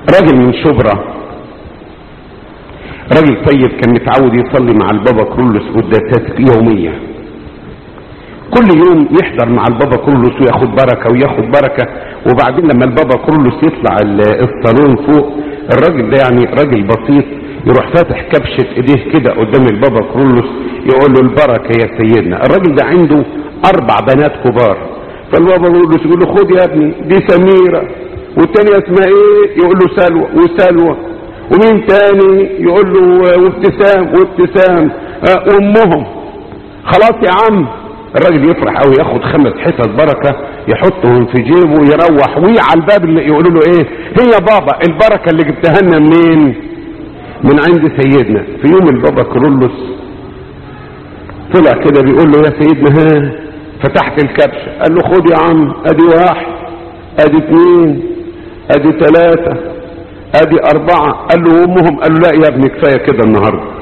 راجل من شبرا راجل طيب كان متعود يصلي مع البابا كرولوس قداسات يومية كل يوم يحضر مع البابا كرولوس وياخد بركة وياخد بركة وبعدين لما البابا كرولوس يطلع الصالون فوق الراجل ده يعني راجل بسيط يروح فاتح كبشة ايديه كده قدام البابا كرولوس يقول له البركة يا سيدنا الراجل ده عنده اربع بنات كبار فالبابا كرولوس يقول له خد يا ابني دي سميرة والتانية اسمها ايه يقول له سلوى وسلوى ومين تاني يقول له وابتسام وابتسام اه وامهم خلاص يا عم الراجل يفرح قوي ياخد خمس حتت بركه يحطهم في جيبه يروح وي على الباب اللي يقولوا له ايه هي بابا البركه اللي جبتها لنا منين من عند سيدنا في يوم البابا كرولوس طلع كده بيقول له يا سيدنا ها فتحت الكبش قال له خد يا عم ادي واحد ادي اثنين ادي ثلاثه ادي اربعه قال له امهم قال له لا يا ابني كفايه كده النهارده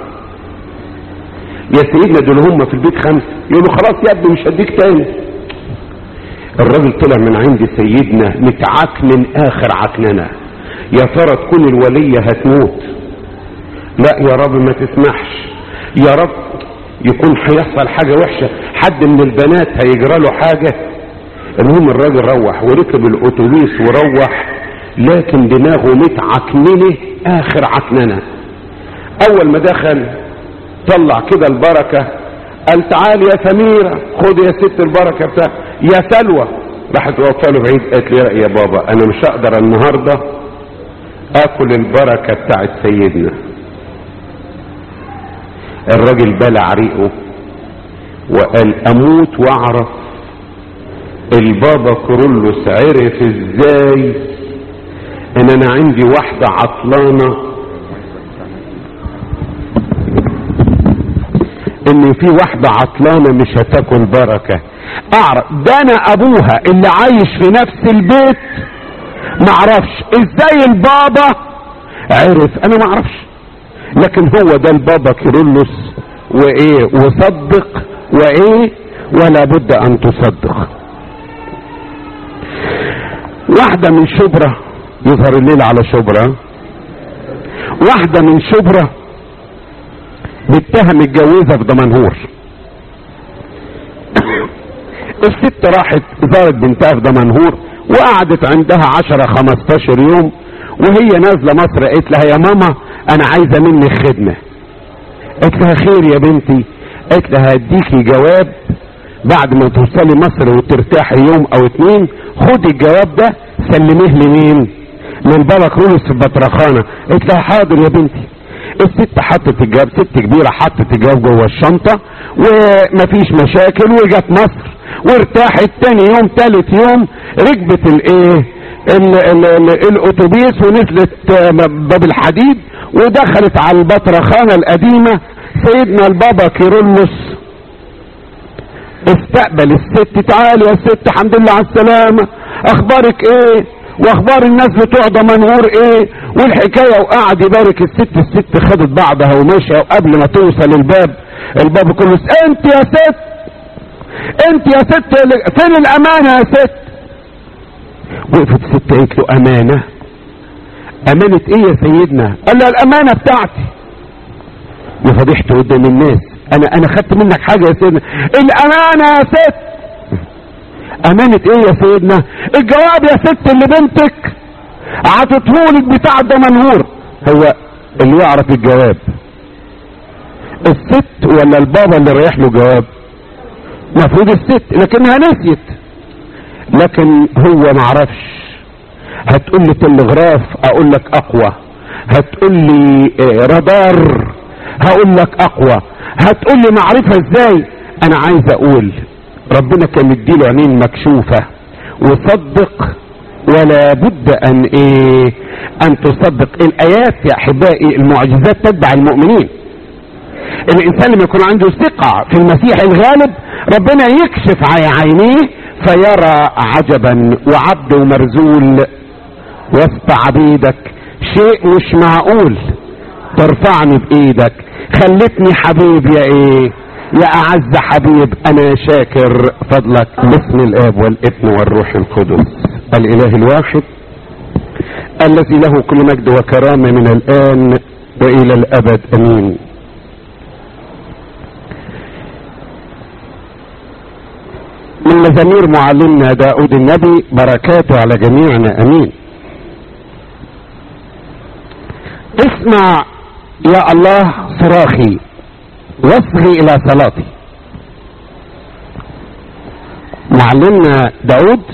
يا سيدنا دول هم في البيت خمسه يقول له خلاص يا ابني مش هديك تاني الراجل طلع من عند سيدنا متعكنن اخر عكننه يا ترى تكون الوليه هتموت لا يا رب ما تسمحش يا رب يكون هيحصل حاجه وحشه حد من البنات هيجرى له حاجه المهم الراجل روح وركب الاتوبيس وروح لكن دماغه متعكننه اخر عكننه اول ما دخل طلع كده البركة قال تعال يا سميرة خد يا ست البركة بتاع يا سلوى راحت واقفه له بعيد قالت لي لا يا بابا انا مش هقدر النهارده اكل البركة بتاعت سيدنا الراجل بلع ريقه وقال اموت واعرف البابا كرولوس عرف ازاي ان انا عندي واحدة عطلانة ان في واحدة عطلانة مش هتاكل بركة اعرف ده انا ابوها اللي عايش في نفس البيت معرفش ازاي البابا عرف انا معرفش لكن هو ده البابا كيرلس وايه وصدق وايه ولا بد ان تصدق واحدة من شبرا يظهر الليل على شبرا واحدة من شبرا بنتها متجوزة في دمنهور الست راحت زارت بنتها في دمنهور وقعدت عندها عشرة خمستاشر يوم وهي نازلة مصر قالت لها يا ماما انا عايزة منك خدمة قالت لها خير يا بنتي قالت لها هديكي جواب بعد ما توصلي مصر وترتاحي يوم او اتنين خدي الجواب ده سلميه لمين للبابا كرولوس في البطرخانة قالت لها حاضر يا بنتي الست حطت الجواب ست كبيرة حطت الجواب جوه الشنطة ومفيش مشاكل وجت مصر وارتاحت تاني يوم تالت يوم ركبت الايه الاتوبيس ونزلت باب الحديد ودخلت على البطرخانة القديمة سيدنا البابا كيرلس استقبل الست تعالي يا ست الحمد لله على السلامة اخبارك ايه واخبار الناس بتوع دمنهور ايه والحكايه وقعد يبارك الست الست خدت بعضها وماشيه وقبل ما توصل الباب الباب كله انت يا ست انت يا ست فين الامانه يا ست وقفت الست قالت له امانه امانه ايه يا سيدنا قال لها الامانه بتاعتي يا فضيحته قدام الناس انا انا خدت منك حاجه يا سيدنا الامانه يا ست امانة ايه يا سيدنا الجواب يا ست اللي بنتك عطتهولك بتاع الدمنهور هو اللي يعرف الجواب الست ولا البابا اللي رايح له جواب مفروض الست لكنها نسيت لكن هو معرفش هتقول لي تلغراف اقول لك اقوى هتقول لي رادار هقول لك اقوى هتقول لي معرفة ازاي انا عايز اقول ربنا كان مديله عينين مكشوفة وصدق ولا بد ان ايه ان تصدق الايات يا احبائي المعجزات تتبع المؤمنين الانسان لما يكون عنده ثقة في المسيح الغالب ربنا يكشف عينيه فيرى عجبا وعبد مرزول وسط عبيدك شيء مش معقول ترفعني بايدك خلتني حبيب يا ايه يا اعز حبيب انا شاكر فضلك باسم الاب والابن والروح القدس الاله الواحد الذي له كل مجد وكرامة من الآن وإلى الأبد أمين من مزامير معلمنا داود النبي بركاته على جميعنا أمين اسمع يا الله صراخي واصغي إلى صلاتي معلمنا داود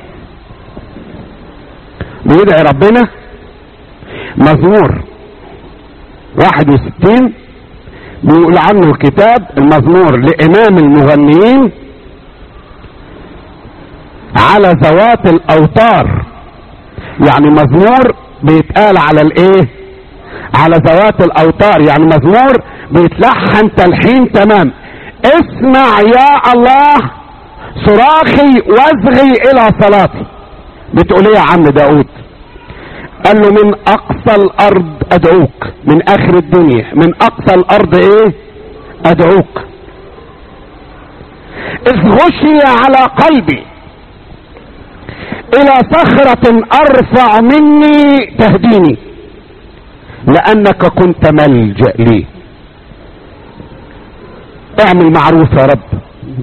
بيدعي ربنا مزمور 61 بيقول عنه الكتاب المزمور لإمام المغنيين على ذوات الأوتار يعني مزمور بيتقال على الايه على ذوات الأوتار يعني مزمور بيتلحن تلحين تمام اسمع يا الله صراخي واصغي الى صلاتي بتقول ايه يا عم داود قال له من اقصى الارض ادعوك من اخر الدنيا من اقصى الارض ايه ادعوك اذ غشي على قلبي الى صخرة ارفع مني تهديني لانك كنت ملجأ لي اعمل معروف يا رب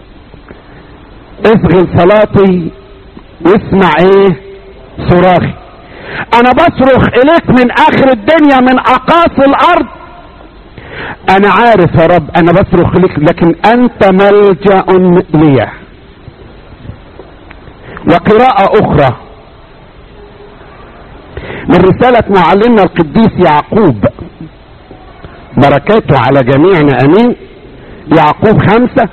اصغي صلاتي واسمع ايه صراخي انا بصرخ اليك من اخر الدنيا من اقاصي الارض انا عارف يا رب انا بصرخ لك لكن انت ملجا لي وقراءة اخرى من رسالة معلمنا القديس يعقوب بركاته على جميعنا امين يعقوب خمسة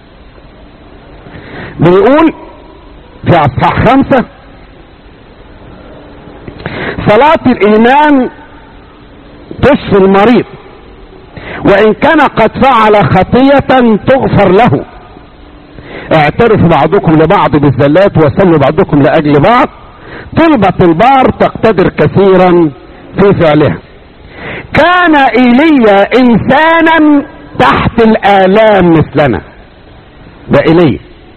بيقول في اصحاح خمسة صلاة الايمان تشفي المريض وان كان قد فعل خطية تغفر له اعترف بعضكم لبعض بالزلات وصلوا بعضكم لاجل بعض طلبة البار تقتدر كثيرا في فعلها كان ايليا انسانا تحت الالام مثلنا ده ايليا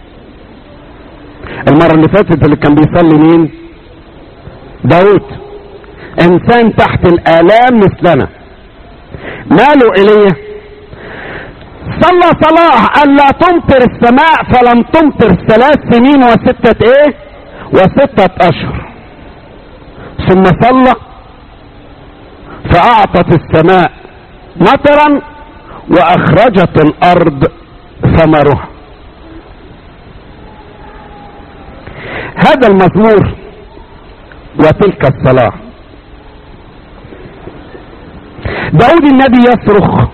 المرة اللي فاتت اللي كان بيصلي مين داود انسان تحت الالام مثلنا ماله ايليا صلى صلاة الا تمطر السماء فلم تمطر ثلاث سنين وستة ايه وستة اشهر ثم صلى فاعطت السماء مطرا واخرجت الارض ثمرها هذا المزمور وتلك الصلاة داود النبي يصرخ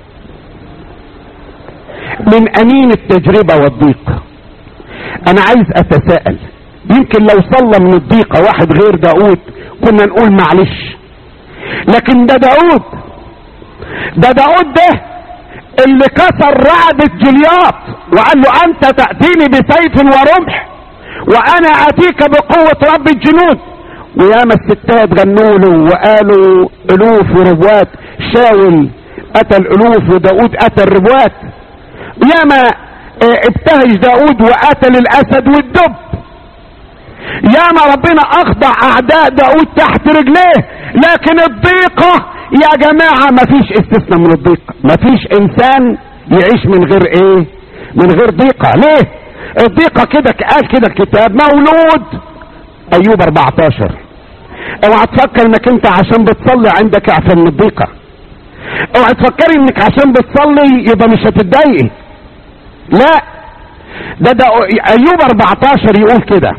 من امين التجربة والضيق انا عايز اتساءل يمكن لو صلى من الضيقة واحد غير داود كنا نقول معلش لكن ده داود ده داود ده اللي كسر رعبة جلياط وقال له انت تأتيني بسيف ورمح وانا اتيك بقوة رب الجنود وياما الستات غنوا له وقالوا الوف وربوات شاول قتل الوف وداود قتل ربوات ياما ابتهج داود وقتل الاسد والدب ياما ربنا اخضع اعداء داود تحت رجليه لكن الضيقة يا جماعة مفيش استثناء من الضيقة مفيش انسان يعيش من غير ايه من غير ضيقة ليه الضيقة كده قال كده الكتاب مولود ايوب 14 اوعى تفكر انك انت عشان بتصلي عندك اعفى من الضيقة اوعى تفكري انك عشان بتصلي يبقى مش هتتضايقي لا ده ده ايوب 14 يقول كده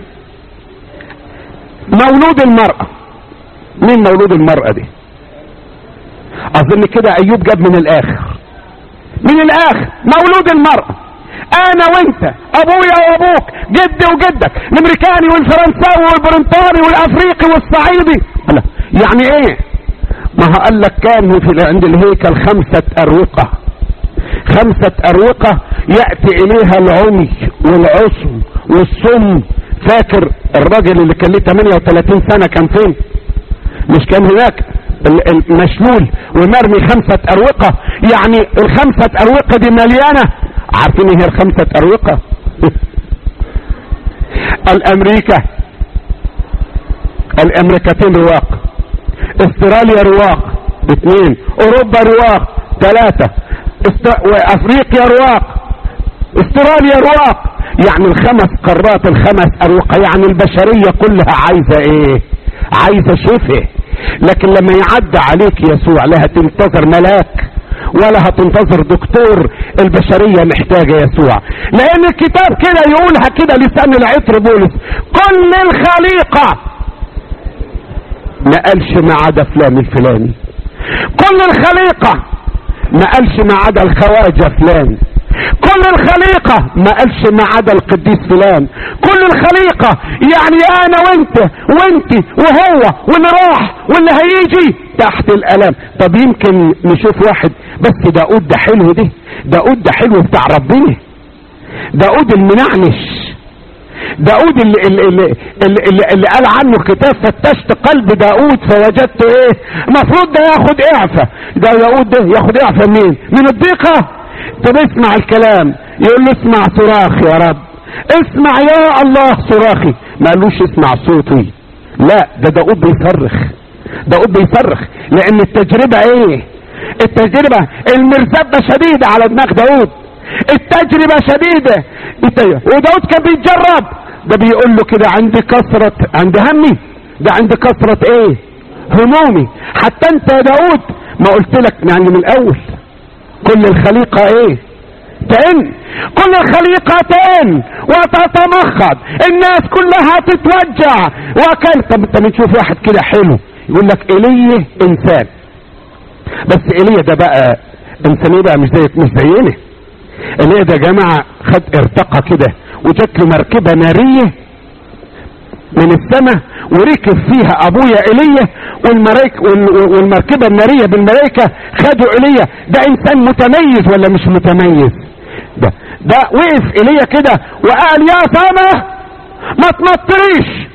مولود المرأة مين مولود المرأة دي اظن كده ايوب جاب من الاخر من الاخر مولود المرأة انا وانت ابويا وابوك جدي وجدك الامريكاني والفرنساوي والبرنطاني والافريقي والصعيدي لا يعني ايه ما هو قال لك كان في عند الهيكل خمسة اروقة خمسة اروقة يأتي اليها العمي والعصم والصم فاكر الراجل اللي كان ليه 38 سنة كان فين مش كان هناك المشلول ومرمي خمسة اروقة يعني الخمسة اروقة دي مليانة عارفين ايه هي الخمسة اروقة الامريكا الامريكتين رواق استراليا رواق اثنين اوروبا رواق ثلاثة است... وافريقيا رواق استراليا رواق يعني الخمس قارات الخمس اروقة يعني البشرية كلها عايزة ايه عايزة شفه لكن لما يعدى عليك يسوع لا هتنتظر ملاك ولا هتنتظر دكتور البشرية محتاجة يسوع لان الكتاب كده يقولها كده لسان العطر بولس كل الخليقة ما قالش ما عدا فلان الفلاني كل الخليقة ما قالش ما عدا الخواجة فلان كل الخليقة ما قالش ما عدا القديس فلان كل الخليقة يعني انا وانت وانت وهو واللي راح واللي هيجي تحت الالام طب يمكن نشوف واحد بس داود ده حلو ده داود ده حلو بتاع ربنا داود المنعنش داود اللي, اللي, اللي, اللي, اللي قال عنه الكتاب فتشت قلب داود فوجدت ايه المفروض ده ياخد اعفى ده داود ده ياخد اعفى منين من الضيقه طب اسمع الكلام يقول له اسمع صراخ يا رب اسمع يا الله صراخي ما قالوش اسمع صوتي لا ده داود بيصرخ داود بيصرخ لان التجربة ايه التجربة المرزبة شديدة على دماغ داود التجربة شديدة وداود كان بيتجرب ده بيقول له كده عندي كثرة عندي همي ده عندي كثرة ايه همومي حتى انت يا داود ما قلت لك يعني من الاول كل الخليقة ايه تئن كل الخليقة تئن وتتمخض الناس كلها تتوجع وكان طب انت بتشوف واحد كده حلو يقول لك ايليا انسان بس ايليا ده بقى انسان ايه بقى مش زي مش زينا ايليا ده جماعة خد ارتقى كده وجات له مركبة نارية من السماء وركب فيها ابويا ايليا والملايك والمركبه الناريه بالملائكه خدوا ايليا ده انسان متميز ولا مش متميز ده ده وقف ايليا كده وقال يا سما ما تمطريش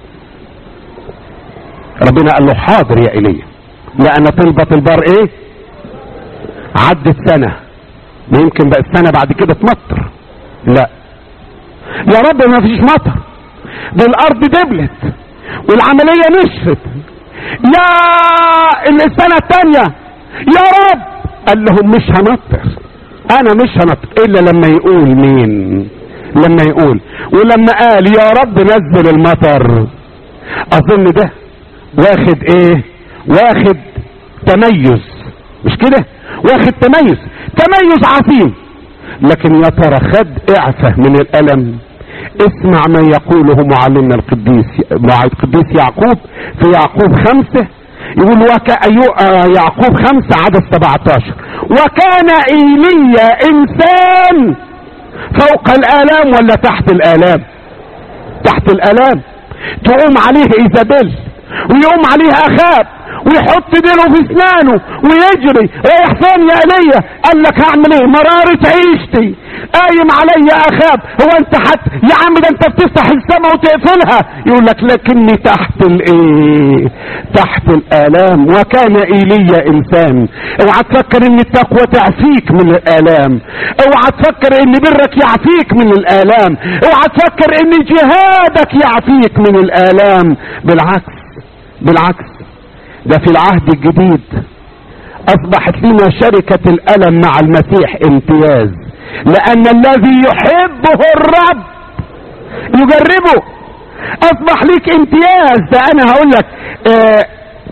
ربنا قال له حاضر يا ايليا لان طلبة البار ايه عدت سنة ما يمكن بقى السنة بعد كده تمطر لا يا رب ما فيش مطر ده الارض دبلت والعملية نشفت يا السنة التانية يا رب قال لهم مش هنطر انا مش هنطر الا لما يقول مين لما يقول ولما قال يا رب نزل المطر اظن ده واخد ايه واخد تميز مش كده واخد تميز تميز عظيم لكن يا ترى خد اعفى من الالم اسمع ما يقوله معلمنا القديس القديس يعقوب في يعقوب خمسة يقول وك... يعقوب خمسة عدد 17 وكان ايليا انسان فوق الالام ولا تحت الالام تحت الالام تقوم عليه ايزابيل ويقوم عليه اخاب ويحط ديله في اسنانه ويجري رايح فين يا ايليا قال لك هعمل ايه مرارة عيشتي قايم عليا اخاب هو انت حت يا عم ده انت بتفتح السماء وتقفلها يقول لك لكني تحت الايه تحت الالام وكان ايليا انسان اوعى تفكر ان التقوى تعفيك من الالام اوعى تفكر ان برك يعفيك من الالام اوعى تفكر ان جهادك يعفيك من الالام بالعكس بالعكس ده في العهد الجديد اصبحت لنا شركة الالم مع المسيح امتياز لان الذي يحبه الرب يجربه اصبح ليك امتياز ده انا هقول لك آه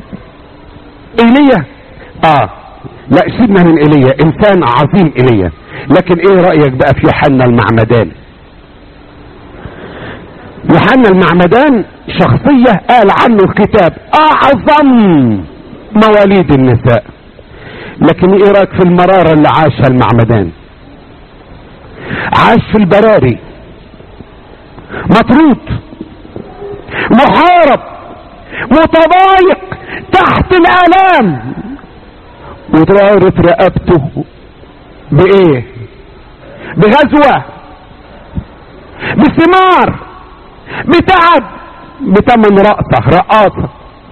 ايليا اه لا سيبنا من ايليا انسان عظيم ايليا لكن ايه رأيك بقى في يوحنا المعمدان يوحنا المعمدان شخصية قال عنه الكتاب اعظم مواليد النساء لكن ايه رايك في المرارة اللي عاشها المعمدان عاش في البراري مطرود محارب متضايق تحت الالام وتعرف رقبته بايه بغزوة بثمار بتعب بتمن رأسه رقاصة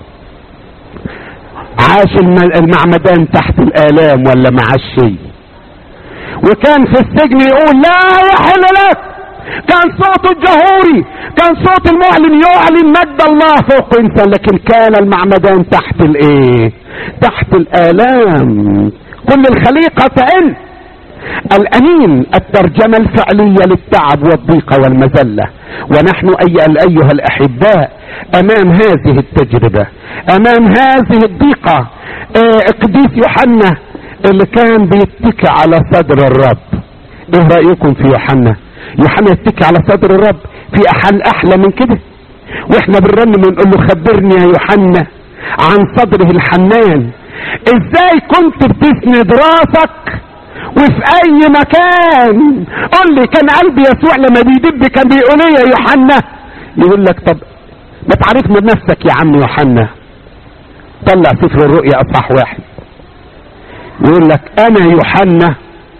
عاش المعمدان تحت الآلام ولا مع الشيء وكان في السجن يقول لا يحل لك كان صوته الجهوري كان صوت المعلن يعلن مجد الله فوق انسان لكن كان المعمدان تحت الايه تحت الالام كل الخليقة تعن الأنين الترجمة الفعلية للتعب والضيقة والمذلة ونحن أي أيها الأحباء أمام هذه التجربة أمام هذه الضيقة آه قديس يوحنا اللي كان بيتكي على صدر الرب ايه رأيكم في يوحنا يوحنا يتكي على صدر الرب في أحل أحلى من كده واحنا بنرنم ونقول له خبرني يا يوحنا عن صدره الحنان ازاي كنت بتسند راسك وفي اي مكان قول لي كان قلب يسوع لما بيدب كان بيقول ايه يا يوحنا يقول لك طب ما تعرفنا بنفسك يا عم يوحنا طلع سفر الرؤيا اصح واحد يقول لك انا يوحنا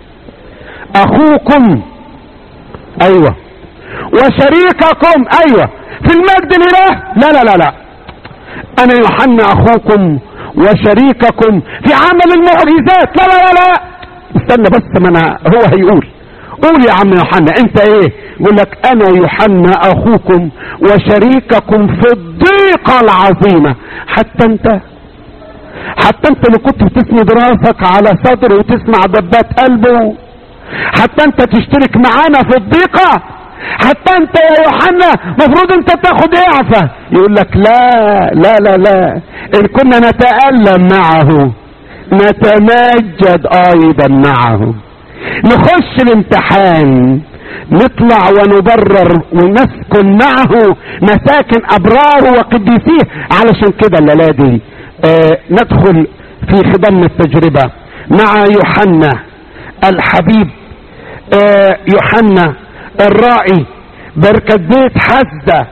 اخوكم ايوه وشريككم ايوه في المجد الاله لا لا لا لا انا يوحنا اخوكم وشريككم في عمل المعجزات لا لا لا لا استنى بس ما انا هو هيقول قول يا عم يوحنا انت ايه يقول لك انا يوحنا اخوكم وشريككم في الضيقة العظيمة حتى انت حتى انت اللي كنت بتسند راسك على صدره وتسمع دبات قلبه حتى انت تشترك معانا في الضيقة حتى انت يا يوحنا مفروض انت تاخد اعفة يقول لك لا لا لا لا ان كنا نتألم معه نتمجد ايضا معه نخش الامتحان نطلع ونبرر ونسكن معه مساكن ابرار وقديسيه علشان كده الليله دي آه ندخل في خضم التجربه مع يوحنا الحبيب آه يوحنا الراعي بركة بيت حزة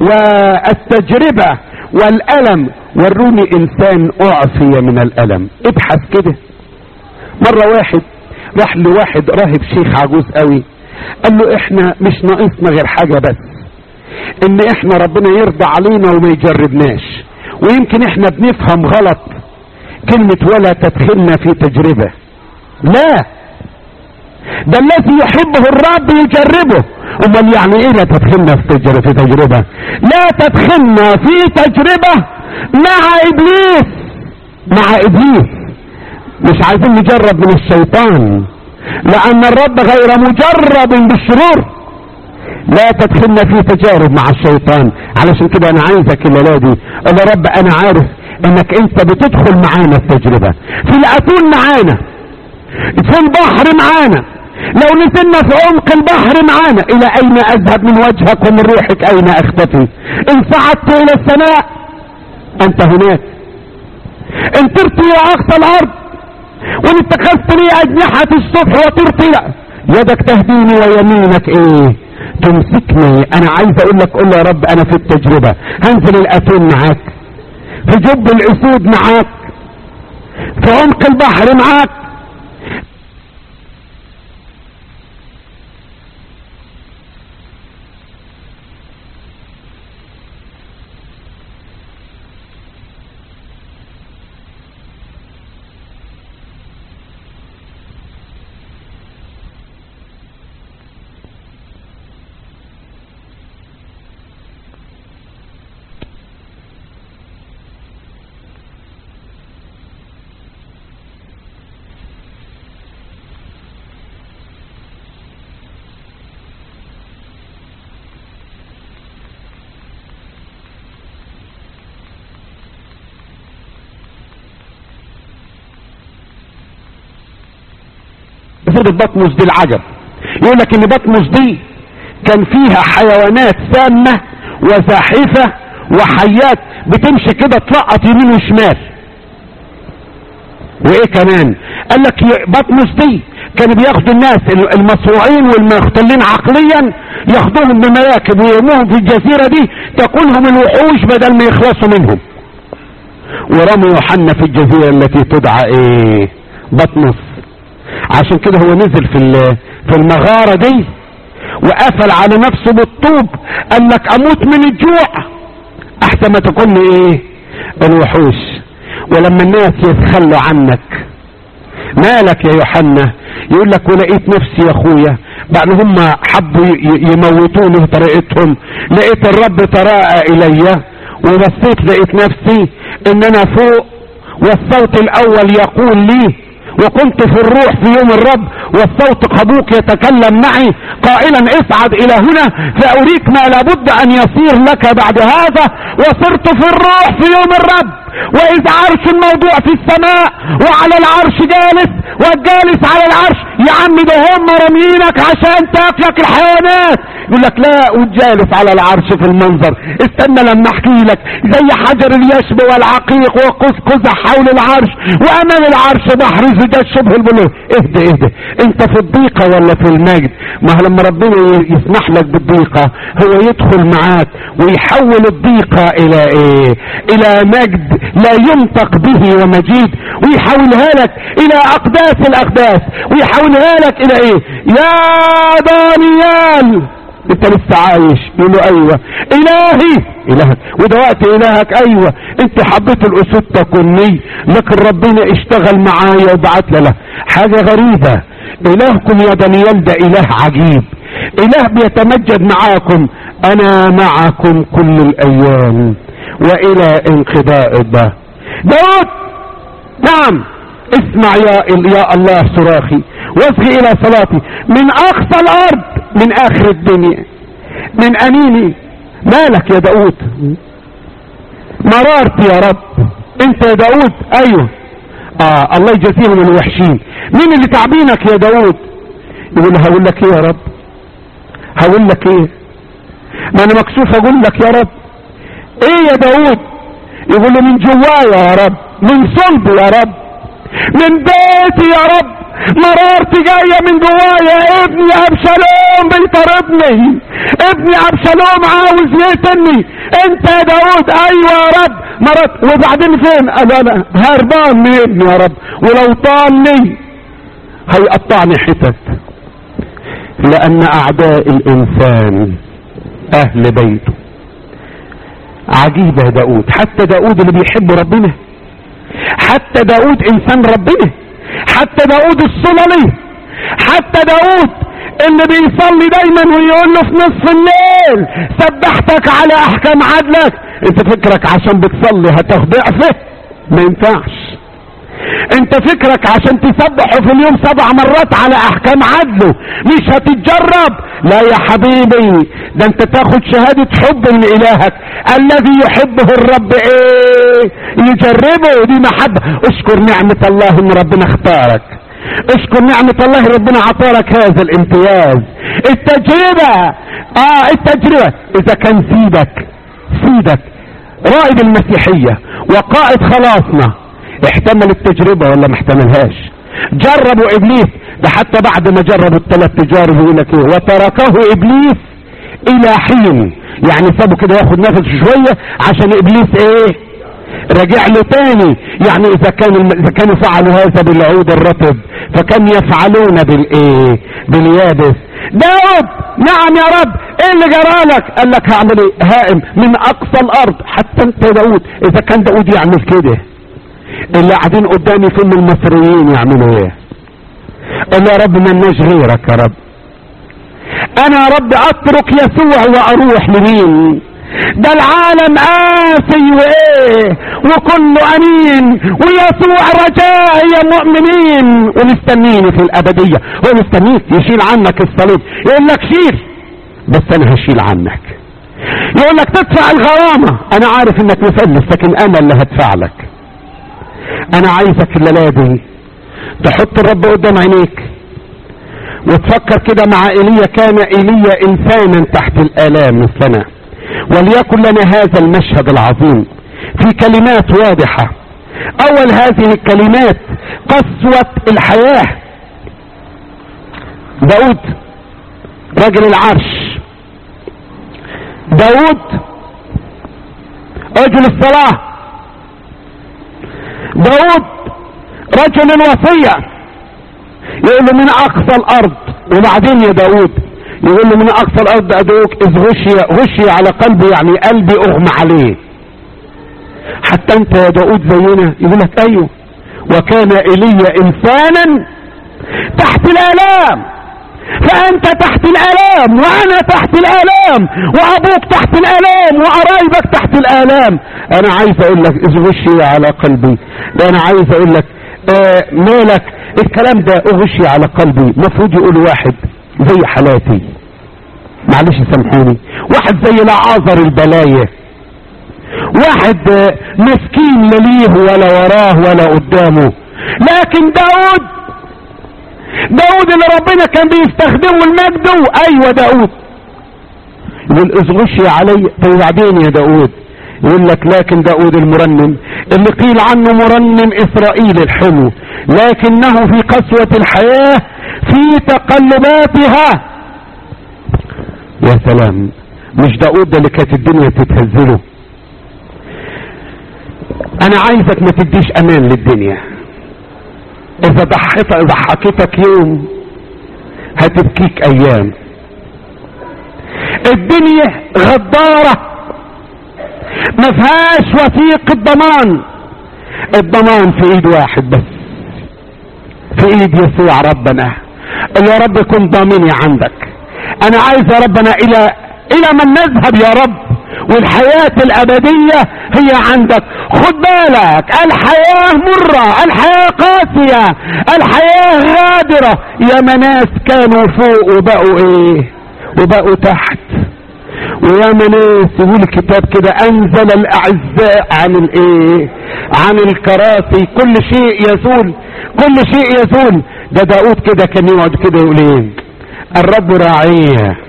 والتجربة والألم وروني إنسان أعفي من الألم ابحث كده مرة واحد راح لواحد راهب شيخ عجوز قوي قال له احنا مش ناقصنا غير حاجة بس ان احنا ربنا يرضى علينا وما يجربناش ويمكن احنا بنفهم غلط كلمة ولا تدخلنا في تجربة لا ده الذي يحبه الرب يجربه امال يعني ايه لا تدخلنا في تجربة في تجربة لا تدخلنا في تجربة مع ابليس مع ابليس مش عايزين نجرب من الشيطان لان الرب غير مجرب بالشرور لا تدخلنا في تجارب مع الشيطان علشان كده انا عايزك الليله دي قول يا رب انا عارف انك انت بتدخل معانا التجربه في الاتون معانا في البحر معانا لو نزلنا في عمق البحر معانا الى اين اذهب من وجهك ومن روحك اين اختفي ان صعدت الى السماء انت هناك ان طرت الى اقصى الارض وان اتخذت لي اجنحة الصبح وطرت الى يدك تهديني ويمينك ايه تمسكني انا عايز اقول لك قول يا رب انا في التجربة هنزل الاتون معاك في جب الاسود معاك في عمق البحر معاك سورة بطمس دي العجب يقول لك ان بطمس دي كان فيها حيوانات سامة وزاحفة وحيات بتمشي كده تلقط يمين وشمال وايه كمان قال لك بطمس دي كانوا بياخدوا الناس المصروعين والمختلين عقليا ياخدوهم بمراكب ويرموهم في الجزيرة دي تاكلهم الوحوش بدل ما يخلصوا منهم ورموا يوحنا في الجزيرة التي تدعى ايه بطمس عشان كده هو نزل في في المغارة دي وقفل على نفسه بالطوب قال لك اموت من الجوع احسن ما تكون ايه الوحوش ولما الناس يتخلوا عنك مالك يا يوحنا يقول لك ولقيت نفسي يا اخويا بعد هم حبوا يموتوني بطريقتهم لقيت الرب تراءى الي وبصيت لقيت نفسي ان انا فوق والصوت الاول يقول لي وكنت في الروح في يوم الرب والصوت قبوك يتكلم معي قائلا اصعد الى هنا فاريك ما لابد ان يصير لك بعد هذا وصرت في الروح في يوم الرب واذا عرش الموضوع في السماء وعلى العرش جالس والجالس على العرش يا عم ده هم رامينك عشان تاكلك الحيوانات يقول لك لا والجالس على العرش في المنظر استنى لما احكي لك زي حجر اليشب والعقيق وقوس قزح حول العرش وامام العرش بحر زجاج شبه البلوغ اهدى اهدى انت في الضيقه ولا في المجد ما هو لما ربنا يسمح لك بالضيقه هو يدخل معاك ويحول الضيقه الى ايه الى مجد لا ينطق به ومجيد ويحولها لك الى اقداس الاقداس ويحولها لك الى ايه يا دانيال انت لسه عايش يقول له ايوه الهي الهك وده وقت الهك ايوه انت حبيت الاسود تكوني لكن ربنا اشتغل معايا وبعت له حاجه غريبه الهكم يا دانيال ده اله عجيب اله بيتمجد معاكم انا معكم كل الايام والى انقضاء الدهر داود نعم اسمع يا يا الله صراخي واصغي الى صلاتي من اقصى الارض من اخر الدنيا من انيني مالك يا داود مررت يا رب انت يا داود ايوه اه الله يجازيهم الوحشين مين اللي تعبينك يا داود يقول له هقول لك ايه يا رب هقول لك ايه ما انا مكسوف اقول لك يا رب ايه يا داود يقول له من جوايا يا رب من صلبي يا رب من بيتي يا رب مرارتي جاية من جوايا ابني ابشالوم بيطردني ابني ابشالوم عاوز يقتلني انت يا داود ايوه يا رب مرات وبعدين فين قال انا هربان من ابني يا رب ولو طالني هيقطعني حتت لان اعداء الانسان اهل بيته عجيبة يا داود حتى داود اللي بيحب ربنا حتى داود انسان ربنا حتى داود الصلالي حتى داود اللي بيصلي دايما ويقول له في نصف الليل سبحتك على احكام عدلك انت فكرك عشان بتصلي هتاخد ضعفه ما ينفعش انت فكرك عشان تسبحه في اليوم سبع مرات على احكام عدله مش هتتجرب لا يا حبيبي ده انت تاخد شهادة حب من الهك الذي يحبه الرب ايه يجربه دي محبة اشكر نعمة الله ان ربنا اختارك اشكر نعمة الله ربنا عطارك هذا الامتياز التجربة اه التجربة اذا كان سيدك سيدك رائد المسيحية وقائد خلاصنا احتمل التجربة ولا ما احتملهاش جربوا ابليس ده حتى بعد ما جربوا الثلاث تجارب يقول لك ايه وتركه ابليس الى حين يعني سابه كده ياخد نفس شوية عشان ابليس ايه رجع له تاني يعني اذا كان اذا كانوا فعلوا هذا بالعود الرطب فكم يفعلون بالايه باليابس داود نعم يا رب ايه اللي جرالك قال لك هعمل ايه هائم من اقصى الارض حتى انت يا داود اذا كان داود يعمل كده اللي قاعدين قدامي فيهم المصريين يعملوا ايه قال يا رب ملناش غيرك يا رب انا يا رب اترك يسوع واروح لمين ده العالم قاسي وايه وكله امين ويسوع رجاء يا مؤمنين ومستنيني في الابدية هو مستنيك يشيل عنك الصليب يقول لك شيل بس انا هشيل عنك يقول لك تدفع الغرامة انا عارف انك مفلس لكن انا اللي هدفع لك انا عايزك الليلة دي تحط الرب قدام عينيك وتفكر كده مع ايليا كان ايليا انسانا تحت الالام السنة وليكن لنا هذا المشهد العظيم في كلمات واضحة اول هذه الكلمات قسوة الحياة داود رجل العرش داود رجل الصلاة داود رجل الوصية يقول له من اقصى الارض وبعدين يا داود يقول له من اقصى الارض ادعوك اذ غشي غشي على قلبي يعني قلبي اغمى عليه حتى انت يا داود زينا يقول لك ايوه وكان ايليا انسانا تحت الالام فانت تحت الالام وانا تحت الالام وابوك تحت الالام وقرايبك تحت الالام انا عايز اقول لك اغشي على قلبي ده انا عايز اقول لك آه مالك الكلام ده اغشي على قلبي المفروض يقول واحد زي حالاتي معلش سامحوني واحد زي العازر البلاية واحد آه مسكين لا ليه ولا وراه ولا قدامه لكن داود داود اللي ربنا كان بيستخدمه لمجده ايوه داود يقول اصغشي علي طيب وبعدين يا داود يقول لك لكن داود المرنم اللي قيل عنه مرنم اسرائيل الحلو لكنه في قسوة الحياة في تقلباتها يا سلام مش داود ده اللي كانت الدنيا تتهزله انا عايزك ما تديش امان للدنيا اذا ضحت ضحكتك يوم هتبكيك ايام الدنيا غدارة ما فيهاش وثيقة ضمان الضمان في ايد واحد بس في ايد يسوع ربنا اللي يا رب يكون ضامني عندك انا عايز يا ربنا الى الى من نذهب يا رب والحياة الابدية هي عندك خد بالك الحياة مرة الحياة قاسية الحياة غادرة يا مناس كانوا فوق وبقوا ايه وبقوا تحت ويا مناس يقول الكتاب كده انزل الاعزاء عن الايه عن الكراسي كل شيء يزول كل شيء يزول ده داود كده كان يقعد كده يقول ايه الرب راعيه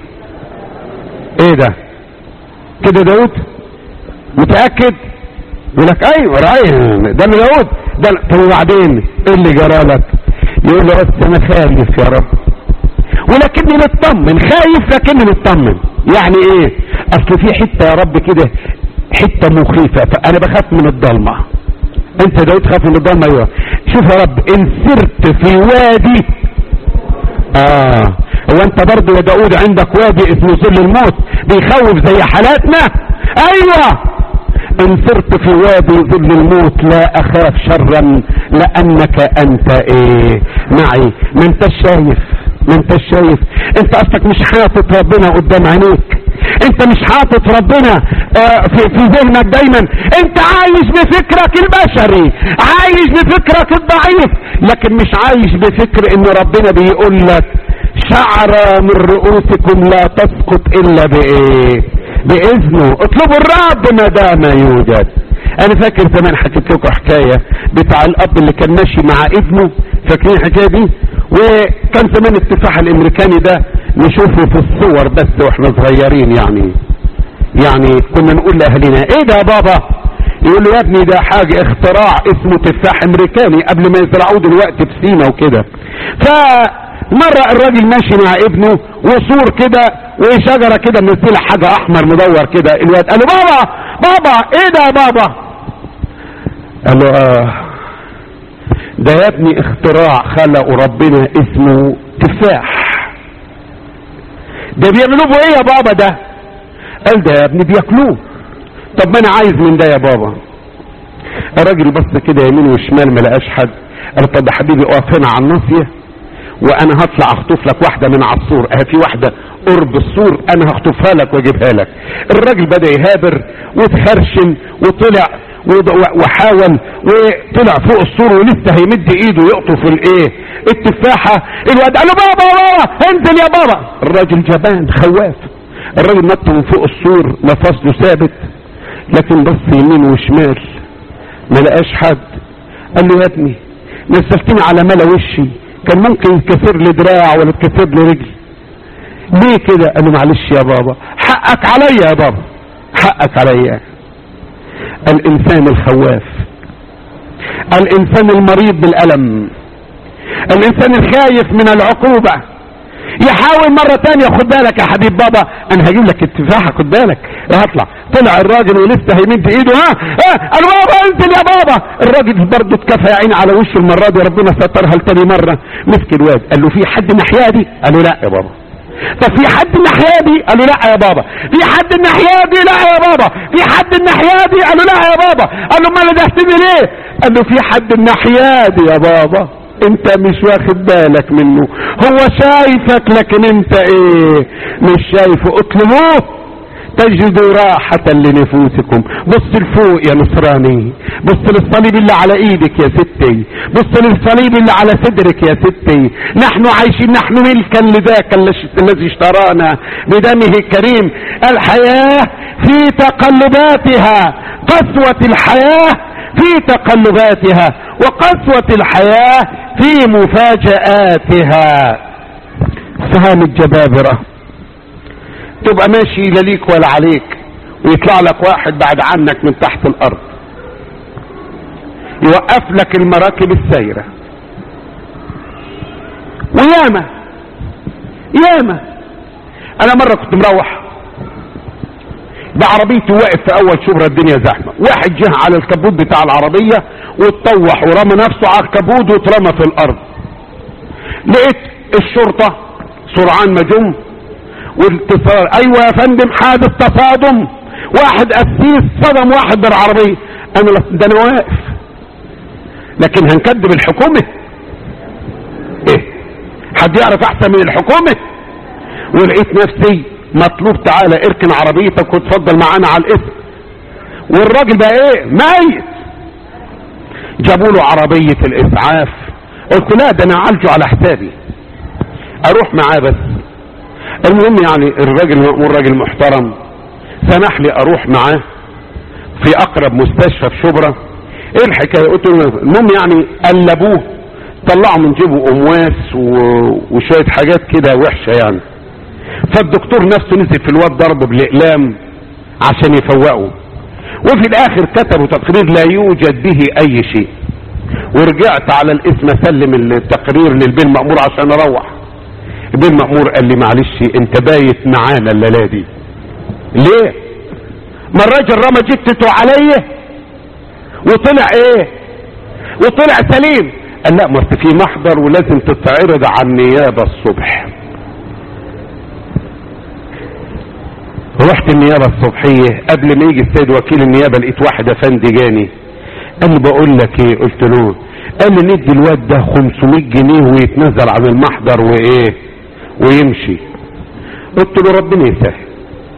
ايه ده كده داود متاكد يقول لك ايوه راعيه ده اللي داود ده طب وبعدين ايه اللي جرى لك يقول له بس انا خايف يا رب ولكني مطمن خايف لكني مطمن يعني ايه اصل في حته يا رب كده حته مخيفه فانا بخاف من الضلمه انت داود خاف من الضلمه ايوه شوف يا رب ان سرت في وادي اه هو انت برضه يا داود عندك وادي اسمه ظل الموت بيخوف زي حالاتنا ايوه ان سرت في وادي ظل الموت لا اخاف شرا لانك انت ايه معي ما انت شايف ما انت شايف انت اصلك مش حاطط ربنا قدام عينيك انت مش حاطط ربنا اه في, في ذهنك دايما انت عايش بفكرك البشري عايش بفكرك الضعيف لكن مش عايش بفكر ان ربنا بيقول لك شعر من رؤوسكم لا تسقط الا بايه باذنه اطلبوا الرب ما دام يوجد انا فاكر زمان حكيت لكم حكايه بتاع الاب اللي كان ماشي مع ابنه فاكرين الحكايه دي وكان زمان التفاح الامريكاني ده نشوفه في الصور بس واحنا صغيرين يعني يعني كنا نقول لاهلنا ايه ده يا بابا يقول له يا ابني ده حاجة اختراع اسمه تفاح امريكاني قبل ما يزرعوه دلوقتي في سينا وكده فمرة الراجل ماشي مع ابنه وصور كده وشجرة كده منزلة حاجة احمر مدور كده الواد قال له بابا بابا ايه ده يا بابا قال له اه ده يا ابني اختراع خلقه ربنا اسمه تفاح ده بيعملوه بايه يا بابا ده قال ده يا ابني بياكلوه طب ما انا عايز من ده يا بابا الراجل بص كده يمين وشمال ما لقاش حد قال طب يا حبيبي اقف هنا على الناصيه وانا هطلع اخطف لك واحده من على السور اه في واحده قرب السور انا هخطفها لك واجيبها لك الراجل بدا يهابر وتخرشم وطلع وحاول وطلع فوق السور ولسه هيمد ايده يقطف الايه التفاحه الواد قال له بابا بابا انزل يا بابا الراجل جبان خواف الراجل نط من فوق السور مفاصله ثابت لكن بص يمين وشمال ما لقاش حد قال له يا ابني نزلتني على ملا وشي كان ممكن يتكسر لي دراع ولا يتكسر لي رجل ليه كده قال له معلش يا بابا حقك عليا يا بابا حقك عليا الانسان الخواف الانسان المريض بالالم الانسان الخايف من العقوبة يحاول مرة تانية خد بالك يا حبيب بابا انا هجيب لك التفاحة خد بالك هطلع طلع الراجل ولسه هيمد ايده ها ها قال بابا انزل يا بابا الراجل برضه اتكفى يا عيني على وشه المرة دي ربنا سترها لتاني مرة مسك الواد قال له في حد ناحية دي قال له لا يا بابا طب في حد الناحيه دي قال له لا يا بابا في حد الناحيه دي لا يا بابا في حد الناحيه دي قال له لا يا بابا قال له امال دهتني ليه قال له في حد الناحيه دي يا بابا انت مش واخد بالك منه هو شايفك لكن انت ايه مش شايفه اطلبوه تجدوا راحة لنفوسكم بص لفوق يا نصراني بص للصليب اللي على ايدك يا ستي بص للصليب اللي على صدرك يا ستي نحن عايشين نحن ملكا لذاك الذي اشترانا بدمه الكريم الحياة في تقلباتها قسوة الحياة في تقلباتها وقسوة الحياة في مفاجآتها سهام الجبابرة تبقى ماشي لا ليك ولا عليك ويطلع لك واحد بعد عنك من تحت الارض يوقف لك المراكب السايرة وياما ياما انا مرة كنت مروح بعربيتي واقف في اول شبرا الدنيا زحمة واحد جه على الكبوت بتاع العربية واتطوح ورمى نفسه على الكبوت واترمى في الارض لقيت الشرطة سرعان ما جم والاتصال ايوه يا فندم حادث تصادم واحد قسيس صدم واحد بالعربية انا ده انا واقف لكن هنكذب الحكومة ايه حد يعرف احسن من الحكومة ولقيت نفسي مطلوب تعالى اركن عربيتك وتفضل معانا على الاسم والراجل بقى ايه ميت جابوا له عربية الاسعاف قلت لا ده انا اعالجه على حسابي اروح معاه بس المهم يعني الراجل مأمور راجل محترم سمح لي اروح معاه في اقرب مستشفى في شبرا ايه الحكايه قلت له المهم يعني قلبوه طلعوا من جيبه امواس وشويه حاجات كده وحشه يعني فالدكتور نفسه نزل في الواد ضربه بالاقلام عشان يفوقه وفي الاخر كتبوا تقرير لا يوجد به اي شيء ورجعت على الاسم اسلم التقرير للبين مأمور عشان اروح البين مأمور قال لي معلش انت بايت معانا الليله دي ليه ما الراجل رمى جتته عليا وطلع ايه وطلع سليم قال لا ما في محضر ولازم تتعرض على النيابه الصبح رحت النيابة الصبحية قبل ما يجي السيد وكيل النيابة لقيت واحد افندي جاني قال لي بقول لك ايه قلت له قال لي ندي الواد ده 500 جنيه ويتنزل عن المحضر وايه ويمشي قلت له ربنا يسهل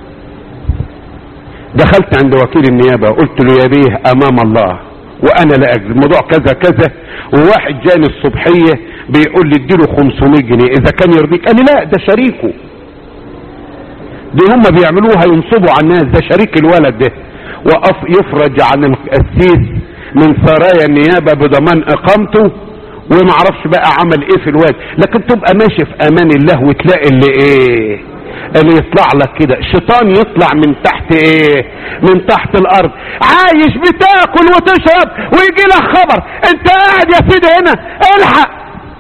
دخلت عند وكيل النيابة قلت له يا بيه امام الله وانا لا اكذب الموضوع كذا كذا وواحد جاني الصبحية بيقول لي اديله 500 جنيه اذا كان يرضيك قال لي لا ده شريكه دي هم بيعملوها ينصبوا على الناس ده شريك الولد ده وقف يفرج عن القسيس من سرايا النيابة بضمان اقامته وما عرفش بقى عمل ايه في الواد لكن تبقى ماشي في امان الله وتلاقي اللي ايه اللي يطلع لك كده الشيطان يطلع من تحت ايه من تحت الارض عايش بتاكل وتشرب ويجي لك خبر انت قاعد يا سيدي هنا الحق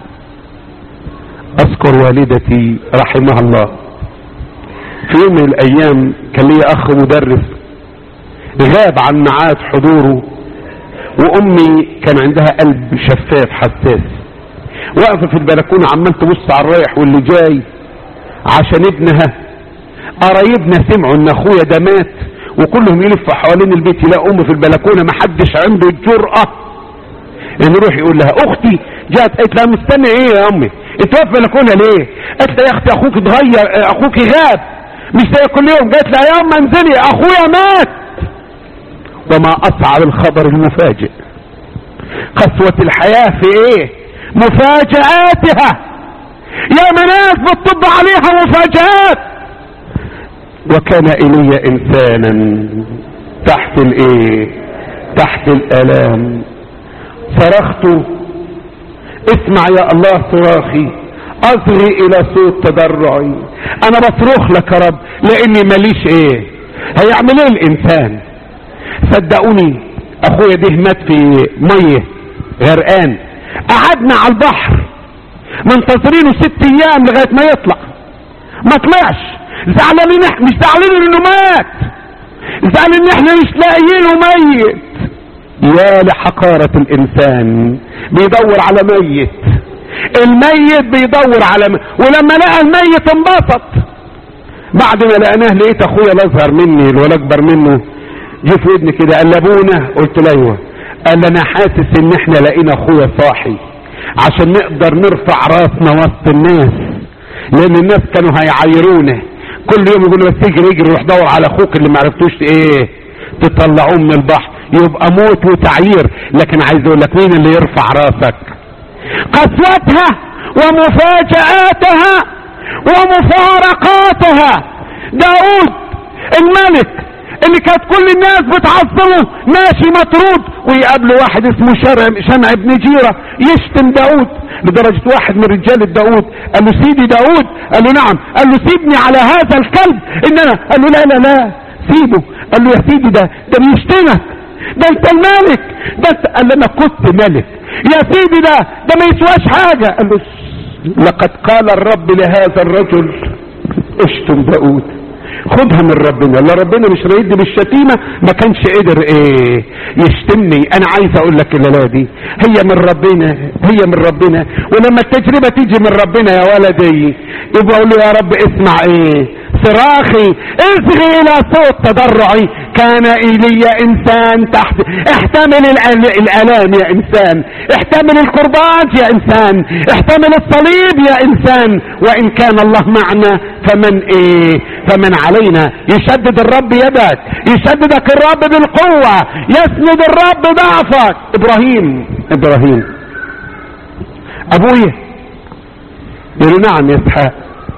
اذكر والدتي رحمها الله في يوم من الايام كان لي اخ مدرس غاب عن ميعاد حضوره وامي كان عندها قلب شفاف حساس واقفه في البلكونه عمال تبص على الرايح واللي جاي عشان ابنها قرايبنا سمعوا ان اخويا ده مات وكلهم يلفوا حوالين البيت يلاقوا امي في البلكونه محدش عنده الجرأه انه يروح يقول لها اختي جات قالت لها مستني ايه يا امي انت واقف في البلكونه ليه قالت لها يا اختي اخوك اتغير اخوك غاب مش زي كل يوم قالت لها يا اما انزلي اخويا مات وما اصعب الخبر المفاجئ قسوة الحياة في ايه مفاجآتها يا مناس بتطب عليها مفاجآت وكان ايليا انسانا تحت الايه تحت الالام صرخت اسمع يا الله صراخي اصغي الى صوت تضرعي انا بصرخ لك يا رب لاني ماليش ايه هيعمل ايه الانسان صدقوني اخويا ده مات في ميه غرقان قعدنا على البحر منتظرينه ست ايام لغايه ما يطلع ما طلعش زعلانين احنا مش زعلانين انه مات زعلانين ان احنا مش لاقيينه ميت يا لحقارة الانسان بيدور على ميت الميت بيدور على م... ولما لقى الميت انبسط بعد ما لقيناه لقيت اخويا الاصغر مني ولا اكبر منه جه في ودني كده قال لابونا قلت له ايوه قال لي انا حاسس ان احنا لقينا اخويا صاحي عشان نقدر نرفع راسنا وسط الناس لان الناس كانوا هيعايرونا كل يوم يقولوا بس اجري اجري روح دور على اخوك اللي معرفتوش ايه تطلعوه من البحر يبقى موت وتعيير لكن عايز اقول لك مين اللي يرفع راسك قسوتها ومفاجآتها ومفارقاتها داود الملك اللي كانت كل الناس بتعظمه ماشي مطرود ويقابله واحد اسمه شرع شمع بن جيرة يشتم داود لدرجة واحد من رجال داود قال له سيدي داود قال له نعم قال له سيبني على هذا الكلب ان انا قال له لا لا لا سيبه قال له يا سيدي ده ده بيشتمك ده انت الملك ده انت قال له انا كنت ملك يا سيدي ده ده ما يسواش حاجة قال له لقد قال الرب لهذا الرجل اشتم داود خدها من ربنا لا ربنا مش رايد بالشتيمة ما كانش قدر ايه يشتمني انا عايز اقول لك الليلة دي هي من ربنا هي من ربنا ولما التجربة تيجي من ربنا يا ولدي يبقى اقول له يا رب اسمع ايه صراخي اصغي الى صوت تضرعي كان ايليا انسان تحت احتمل الأل- الالام يا انسان احتمل الكربات يا انسان احتمل الصليب يا انسان وان كان الله معنا فمن ايه فمن علينا يشدد الرب يدك يشددك الرب بالقوة يسند الرب ضعفك ابراهيم ابراهيم ابويا يقول له نعم يا اسحاق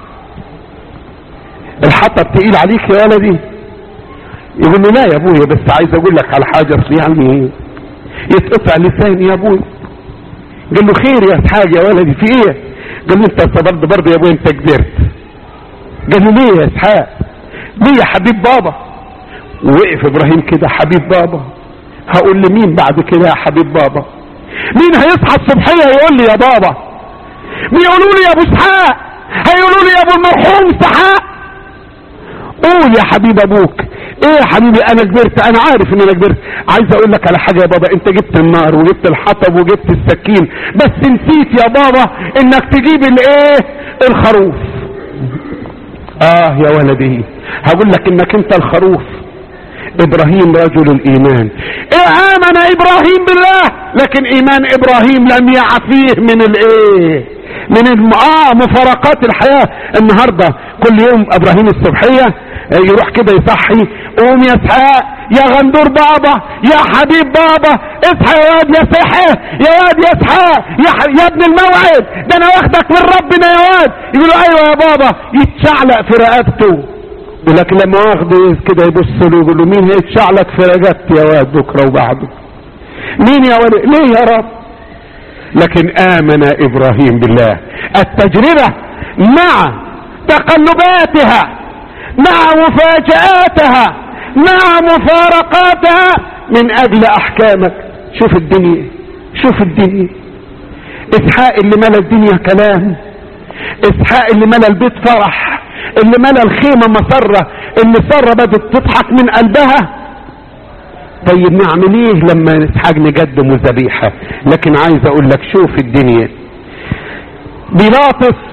الحطب تقيل عليك يا ولدي يقول له لا يا ابويا بس عايز اقول لك على حاجه اصل يعني يتقطع لساني يا ابويا قال له خير يا اسحاق يا ولدي في ايه قال له انت صبرت برضه يا ابويا انت كبرت قال له ليه يا اسحاق ليه يا حبيب بابا ووقف ابراهيم كده حبيب بابا هقول لمين بعد كده يا حبيب بابا مين هيصحى الصبحيه يقول لي يا بابا بيقولوا لي يا ابو اسحاق هيقولوا لي يا ابو المرحوم اسحاق قول يا حبيب ابوك ايه يا حبيبي انا كبرت انا عارف ان انا كبرت عايز اقول لك على حاجه يا بابا انت جبت النار وجبت الحطب وجبت السكين بس نسيت يا بابا انك تجيب الايه الخروف اه يا ولدي هقول لك انك انت الخروف ابراهيم رجل الايمان إيه امن ابراهيم بالله لكن ايمان ابراهيم لم يعفيه من الايه من الم... اه مفارقات الحياة النهاردة كل يوم ابراهيم الصبحية يروح كده يصحي قوم يا اسحاق يا غندور بابا يا حبيب بابا اصحى يا واد يا صحي يا واد يا اسحاق يا, ح... يا ابن الموعد ده انا واخدك من ربنا يا واد يقولوا ايوه يا بابا يتشعلق في رقبته ولكن لما واخده كده يبص له يقول له مين هيتشعلق في رقبتي يا واد بكره وبعده مين يا ولد ليه يا رب لكن امن ابراهيم بالله التجربة مع تقلباتها مع مفاجآتها مع مفارقاتها من اجل احكامك شوف الدنيا شوف الدنيا اسحاق اللي ملا الدنيا كلام اسحاق اللي ملا البيت فرح اللي ملا الخيمة مسرة اللي سارة بدت تضحك من قلبها طيب نعمل ايه لما اسحاق نقدم ذبيحة لكن عايز اقول لك شوف الدنيا بيلاطس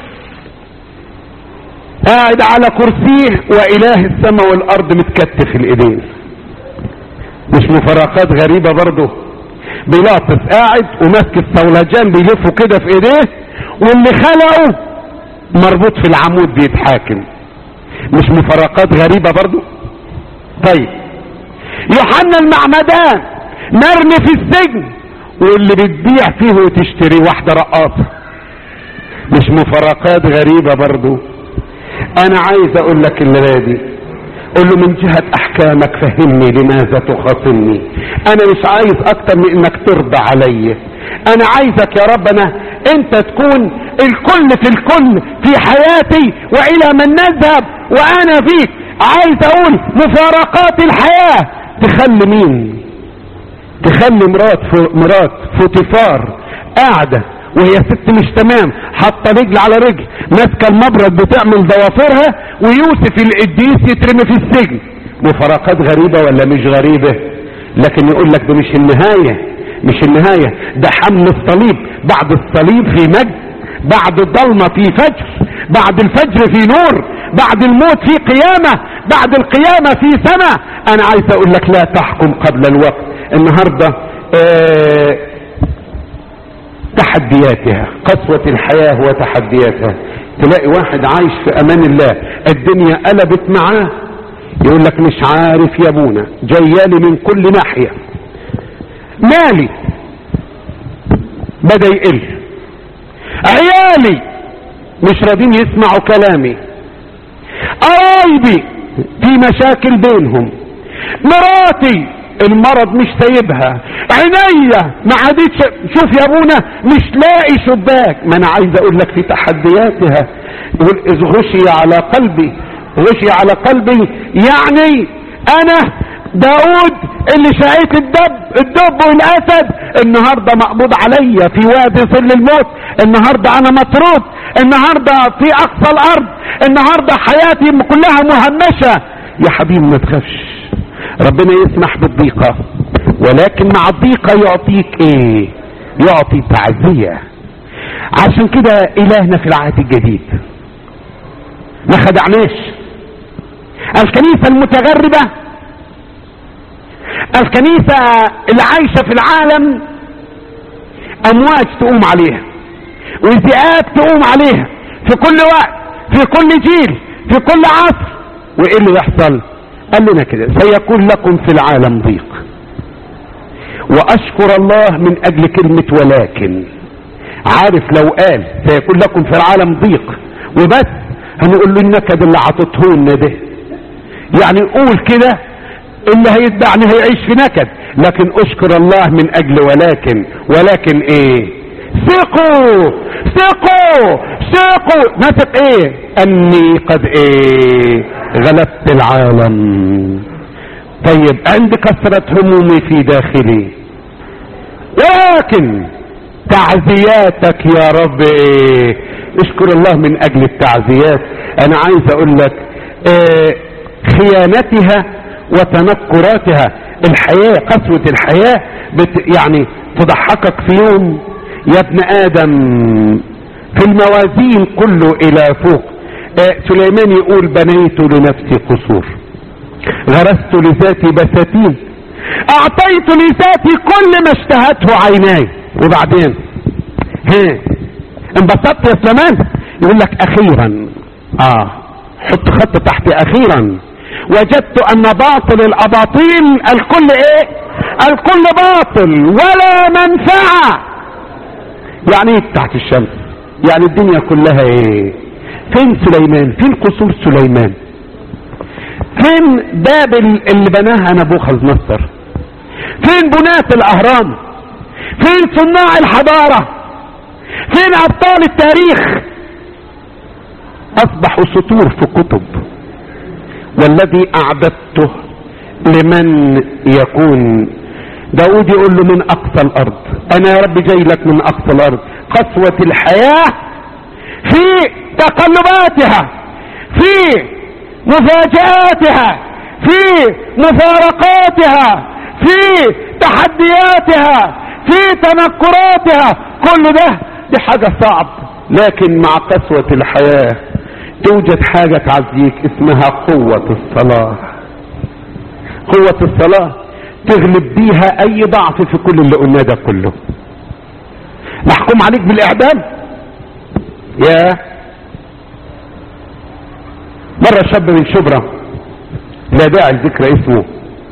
قاعد على كرسيه واله السماء والارض متكتف الايدين مش مفارقات غريبة برضه بيلاطس قاعد وماسك الصولجان بيلفه كده في ايديه واللي خلقه مربوط في العمود بيتحاكم مش مفارقات غريبة برضه طيب يوحنا المعمدان مرمي في السجن واللي بتبيع فيه وتشتري واحدة رقاصة مش مفارقات غريبة برضو انا عايز اقول لك الليلة دي قول له من جهة احكامك فهمني لماذا تخاصمني انا مش عايز اكتر من انك ترضى علي انا عايزك يا رب انا انت تكون الكل في الكل في حياتي والى من نذهب وانا فيك عايز اقول مفارقات الحياة تخلي مين تخلي مرات مرات فوتيفار قاعدة وهي ست مش تمام حاطه رجل على رجل ماسكه المبرد بتعمل ضوافرها ويوسف القديس يترمي في السجن مفارقات غريبة ولا مش غريبة لكن يقول لك ده مش النهاية مش النهاية ده حمل الصليب بعد الصليب في مجد بعد الضلمة في فجر بعد الفجر في نور بعد الموت في قيامة بعد القيامة في سماء انا عايز اقول لك لا تحكم قبل الوقت النهاردة اه تحدياتها قسوة الحياة وتحدياتها تلاقي واحد عايش في امان الله الدنيا قلبت معاه يقول لك مش عارف يا ابونا جيالي من كل ناحية مالي بدا يقل عيالي مش راضين يسمعوا كلامي قرايبي في مشاكل بينهم مراتي المرض مش سايبها عينيا ما عادتش شوف يا ابونا مش لاقي شباك ما انا عايز اقول لك في تحدياتها يقول اذ غشي على قلبي غشي على قلبي يعني انا داود اللي شقيت الدب الدب والاسد النهارده مقبوض عليا في وادي ظل الموت النهارده انا مطرود النهارده في اقصى الارض النهارده حياتي كلها مهمشه يا حبيبي ما تخافش ربنا يسمح بالضيقه ولكن مع الضيقه يعطيك ايه يعطي تعزيه عشان كده الهنا في العهد الجديد ما خدعناش الكنيسه المتغربه الكنيسة اللي عايشة في العالم امواج تقوم عليها وزئات تقوم عليها في كل وقت في كل جيل في كل عصر وايه اللي يحصل قال لنا كده سيكون لكم في العالم ضيق واشكر الله من اجل كلمة ولكن عارف لو قال سيكون لكم في العالم ضيق وبس هنقول له النكد اللي عطته لنا ده يعني قول كده اللي هيتبعني هيعيش في نكد لكن اشكر الله من اجل ولكن ولكن ايه ثقوا ثقوا ثقوا نثق ايه اني قد ايه غلبت العالم طيب عند كثرة همومي في داخلي ولكن تعزياتك يا رب ايه اشكر الله من اجل التعزيات انا عايز اقول لك ايه خيانتها وتنكراتها الحياة قسوة الحياة بت يعني تضحكك في يوم يا ابن ادم في الموازين كله الى فوق آه سليمان يقول بنيت لنفسي قصور غرست لذاتي بساتين اعطيت لذاتي كل ما اشتهته عيناي وبعدين ها انبسطت يا سليمان يقول لك اخيرا اه حط خط تحت اخيرا وجدت ان باطل الاباطيل الكل ايه الكل باطل ولا منفعة يعني ايه تحت الشمس يعني الدنيا كلها ايه فين سليمان فين قصور سليمان فين بابل اللي بناها نبوخذ نصر فين بناة الاهرام فين صناع الحضارة فين ابطال التاريخ اصبحوا سطور في كتب والذي اعددته لمن يكون داود يقول له من اقصى الارض انا يا رب جاي لك من اقصى الارض قسوة الحياة في تقلباتها في مفاجآتها في مفارقاتها في تحدياتها في تنكراتها كل ده دي حاجة صعب لكن مع قسوة الحياة توجد حاجة تعزيك اسمها قوة الصلاة قوة الصلاة تغلب بيها اي ضعف في كل اللي قلناه ده كله محكوم عليك بالاعدام يا مرة شاب من شبرا لا داعي لذكر اسمه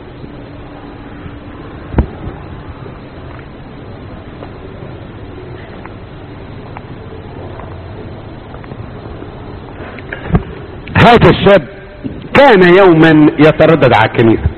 هذا الشاب كان يوما يتردد على الكنيسة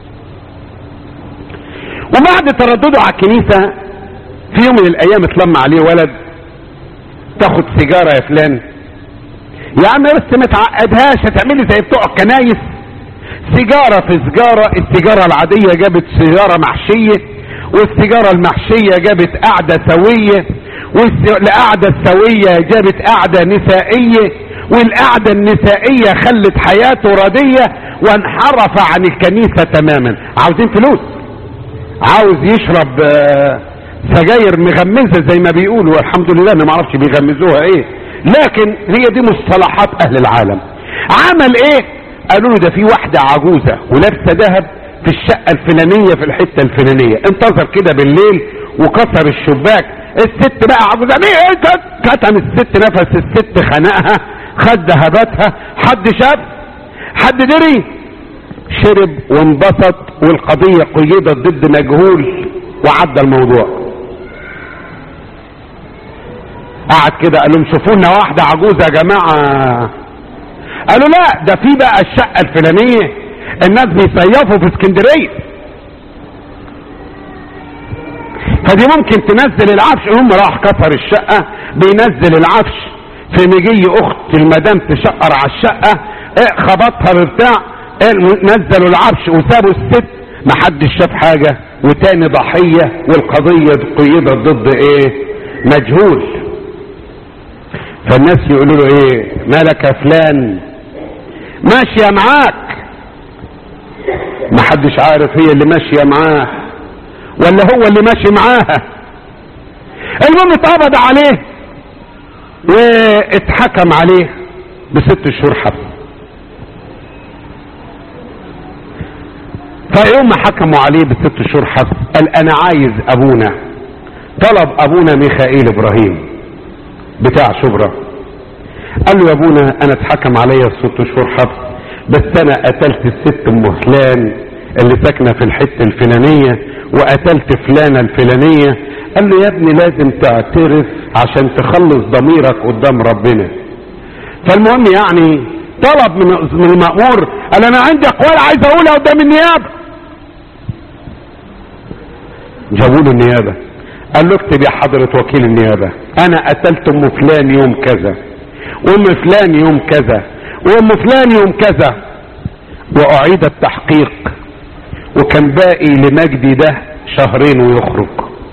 وبعد تردده على الكنيسة في يوم من الايام اتلم عليه ولد تاخد سيجارة يا فلان يا عم بس ما تعقدهاش هتعملي زي بتوع الكنايس سيجارة في سيجارة السيجارة العادية جابت سيجارة محشية والسيجارة المحشية جابت قعدة سوية والقعدة السوية جابت قعدة نسائية والقعدة النسائية خلت حياته ردية وانحرف عن الكنيسة تماما عاوزين فلوس عاوز يشرب سجاير مغمزة زي ما بيقولوا والحمد لله انا معرفش بيغمزوها ايه لكن هي دي مصطلحات اهل العالم عمل ايه قالوا له ده في واحدة عجوزة ولابسة ذهب في الشقة الفلانية في الحتة الفلانية انتظر كده بالليل وكسر الشباك الست بقى عجوزة مين كتم الست نفس الست خنقها خد ذهبتها حد شاف حد دري شرب وانبسط والقضية قيدت ضد مجهول وعدى الموضوع قعد كده قال لهم شوفوا لنا واحدة عجوزة يا جماعة قالوا لا ده في بقى الشقة الفلانية الناس بيصيفوا في اسكندرية فدي ممكن تنزل العفش هم راح كسر الشقة بينزل العفش في مجي اخت المدام تشقر على الشقة ايه خبطها ببتاع ايه نزلوا العفش وسابوا الست محدش شاف حاجة وتاني ضحية والقضية قيدت ضد ايه مجهول فالناس يقولوا له ايه مالك يا فلان ماشية معاك محدش عارف هي اللي ماشية معاه ولا هو اللي ماشي معاها المهم اتقبض عليه واتحكم عليه بست شهور حبس فيوم ما حكموا عليه بست شهور حبس قال انا عايز ابونا طلب ابونا ميخائيل ابراهيم بتاع شبرا قال له يا ابونا انا اتحكم عليا ست شهور حبس بس انا قتلت الست ام فلان اللي ساكنه في الحته الفلانيه وقتلت فلانه الفلانيه قال له يا ابني لازم تعترف عشان تخلص ضميرك قدام ربنا فالمهم يعني طلب من من المأمور قال انا عندي اقوال عايز اقولها قدام النيابه جابوا له النيابه قال له اكتب يا حضرة وكيل النيابة انا قتلت ام فلان يوم كذا وام فلان يوم كذا وام فلان يوم كذا واعيد التحقيق وكان باقي لمجدي ده شهرين ويخرج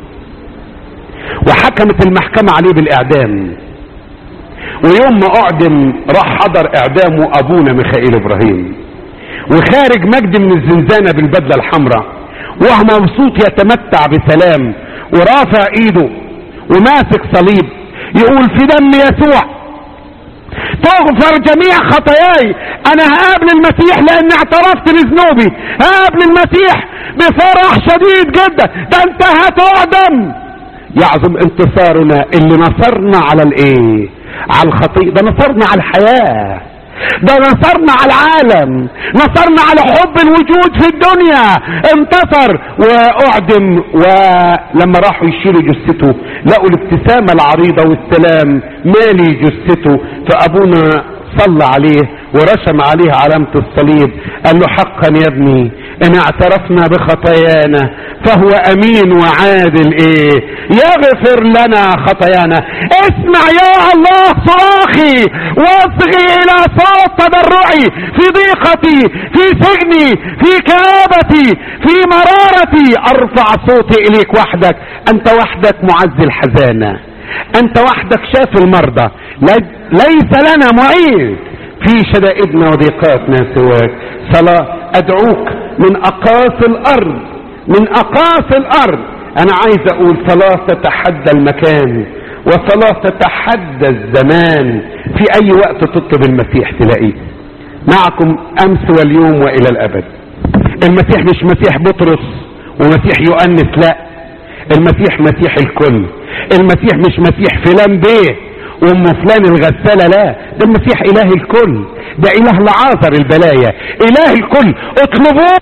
وحكمت المحكمة عليه بالاعدام ويوم ما اعدم راح حضر اعدامه ابونا ميخائيل ابراهيم وخارج مجدي من الزنزانة بالبدلة الحمراء وهو مبسوط يتمتع بسلام ورافع ايده وماسك صليب يقول في دم يسوع تغفر جميع خطاياي انا هقابل المسيح لان اعترفت بذنوبي هقابل المسيح بفرح شديد جدا ده انت هتعدم يعظم انتصارنا اللي نصرنا على الايه على الخطيئة ده نصرنا على الحياة ده نصرنا على العالم نصرنا على حب الوجود في الدنيا انتصر واعدم ولما راحوا يشيلوا جثته لقوا الابتسامة العريضة والسلام مالي جثته فابونا صلى عليه ورسم عليه علامة الصليب قال له حقا يا ابني ان اعترفنا بخطايانا فهو امين وعادل ايه يغفر لنا خطايانا اسمع يا الله صراخي واصغي الى صوت تضرعي في ضيقتي في سجني في كآبتي في مرارتي ارفع صوتي اليك وحدك انت وحدك معزي الحزانة انت وحدك شاف المرضى ليس لنا معين في شدائدنا وضيقاتنا سواك صلاة ادعوك من اقاصي الارض من اقاصي الارض انا عايز اقول صلاة تتحدى المكان وصلاة تتحدى الزمان في اي وقت تطلب المسيح تلاقيه معكم امس واليوم والى الابد المسيح مش مسيح بطرس ومسيح يؤنس لا المسيح مسيح الكل المسيح مش مسيح فلان بيه وام فلان الغسالة لا ده المسيح اله الكل ده اله لعازر البلايا اله الكل اطلبوه